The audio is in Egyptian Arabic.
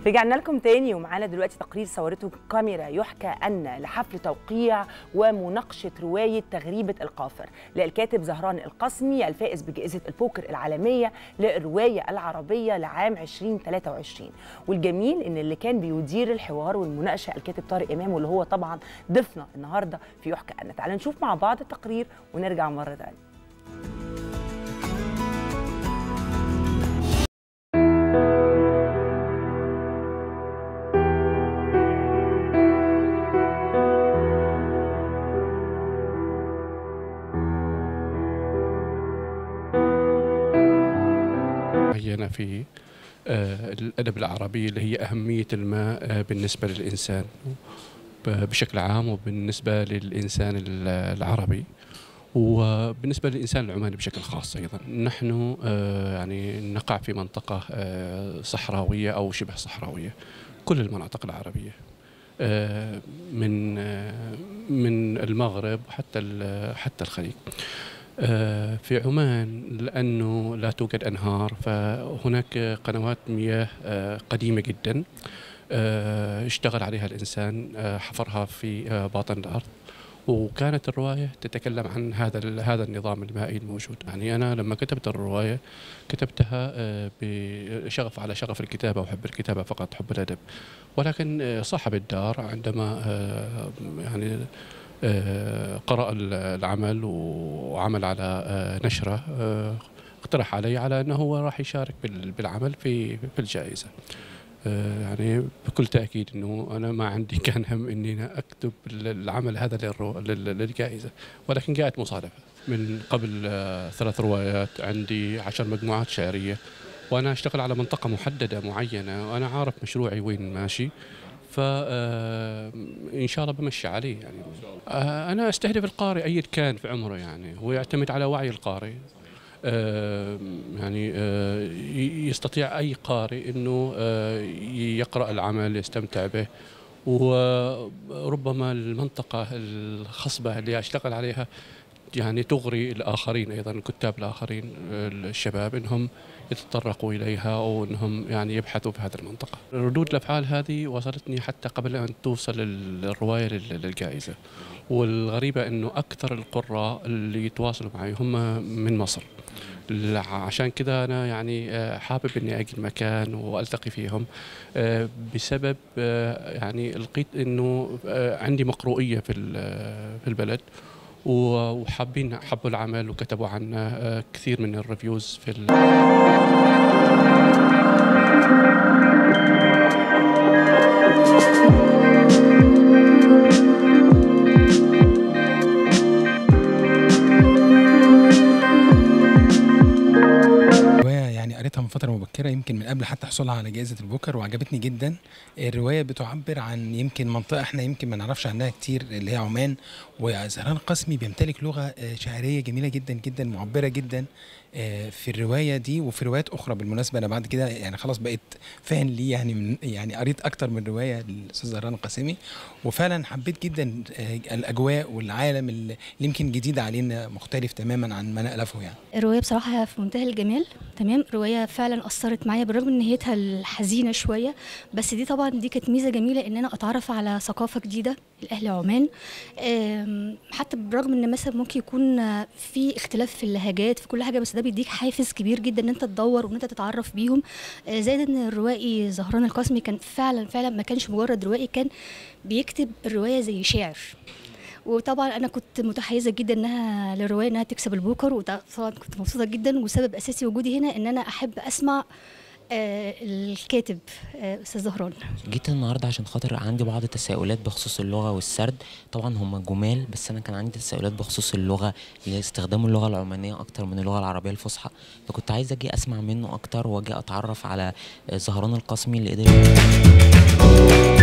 رجعنا لكم تاني ومعانا دلوقتي تقرير صورته كاميرا يحكى أن لحفل توقيع ومناقشة رواية تغريبة القافر للكاتب زهران القاسمي الفائز بجائزة البوكر العالمية للرواية العربية لعام 2023 والجميل إن اللي كان بيدير الحوار والمناقشة الكاتب طارق إمام واللي هو طبعا ضيفنا النهاردة في يحكى أن تعالوا نشوف مع بعض التقرير ونرجع مرة تانية معينة في آه، الأدب العربي اللي هي أهمية الماء آه، بالنسبة للإنسان ب- بشكل عام وبالنسبة للإنسان ال- العربي وبالنسبة للإنسان العماني بشكل خاص أيضا نحن آه، يعني نقع في منطقة آه، صحراوية أو شبه صحراوية كل المناطق العربية آه، من آه، من المغرب حتى ال- حتى الخليج آه، في عمان لأنه لا توجد أنهار فهناك قنوات مياه آه، قديمة جدا آه، اشتغل عليها الإنسان آه، حفرها في آه، باطن الأرض وكانت الرواية تتكلم عن هذا ال- هذا النظام المائي الموجود يعني أنا لما كتبت الرواية كتبتها آه، بشغف على شغف الكتابة وحب الكتابة فقط حب الأدب ولكن آه، صاحب الدار عندما آه، يعني آه، قرأ ال- العمل وعمل على آه، نشره آه، اقترح علي على انه هو راح يشارك بال- بالعمل في في الجائزه. آه، يعني بكل تاكيد انه انا ما عندي كان هم اني أنا اكتب ال- العمل هذا للرو- لل- للجائزه ولكن جاءت مصادفه. من قبل آه، ثلاث روايات عندي عشر مجموعات شعريه وانا اشتغل على منطقه محدده معينه وانا عارف مشروعي وين ماشي فإن شاء الله بمشي عليه يعني آه، أنا أستهدف القارئ أي كان في عمره يعني هو يعتمد على وعي القارئ آه، يعني آه، ي- يستطيع أي قارئ أنه آه، يقرأ العمل يستمتع به وربما المنطقة الخصبة اللي أشتغل عليها يعني تغري الآخرين أيضا الكتاب الآخرين الشباب أنهم يتطرقوا إليها أو أنهم يعني يبحثوا في هذه المنطقة ردود الأفعال هذه وصلتني حتى قبل أن توصل ال- الرواية لل- للجائزة والغريبة أنه أكثر القراء اللي يتواصلوا معي هم من مصر ل- عشان كذا أنا يعني آه، حابب أني أجي المكان وألتقي فيهم آه، بسبب آه، يعني لقيت أنه آه، عندي مقروئية في ال- في البلد و- وحابين حبوا العمل وكتبوا عنه آه، كثير من الريفيوز في ال- رواية يعني قريتها من فترة مبكرة يمكن من قبل حتى حصولها على جائزة البوكر وعجبتني جدا الرواية بتعبر عن يمكن منطقة احنا يمكن ما نعرفش عنها كتير اللي هي عمان وزهران قاسمي بيمتلك لغة آه، شعرية جميلة جدا جدا معبرة جدا آه، في الرواية دي وفي روايات أخرى بالمناسبة أنا بعد كده يعني خلاص بقيت فان ليه يعني من يعني قريت أكتر من رواية للأستاذ زهران القاسمي وفعلا حبيت جدا آه، الأجواء والعالم اللي يمكن جديد علينا مختلف تماما عن ما نألفه يعني الرواية بصراحة في منتهى الجمال تمام رواية فعلا أثرت معايا بالرغم من نهايتها الحزينة شوية بس دي طبعا دي كانت ميزة جميلة إن أنا أتعرف على ثقافة جديدة لأهل عمان آم، حتى بالرغم إن مثلا ممكن يكون آه، في اختلاف في اللهجات في كل حاجة بس ده بيديك حافز كبير جدا إن أنت تدور وإن أنت تتعرف بيهم آه، زائد إن الروائي زهران القاسمي كان فعلا فعلا ما كانش مجرد روائي كان بيكتب الرواية زي شاعر وطبعا انا كنت متحيزه جدا انها للروايه انها تكسب البوكر وطبعا كنت مبسوطه جدا وسبب اساسي وجودي هنا ان انا احب اسمع آه، الكاتب آه، استاذ زهران جيت النهارده عشان خاطر عندي بعض التساؤلات بخصوص اللغه والسرد طبعا هم جمال بس انا كان عندي تساؤلات بخصوص اللغه استخدام اللغه العمانيه اكتر من اللغه العربيه الفصحى فكنت عايز اجي اسمع منه اكتر واجي اتعرف على زهران القاسمي اللي قدر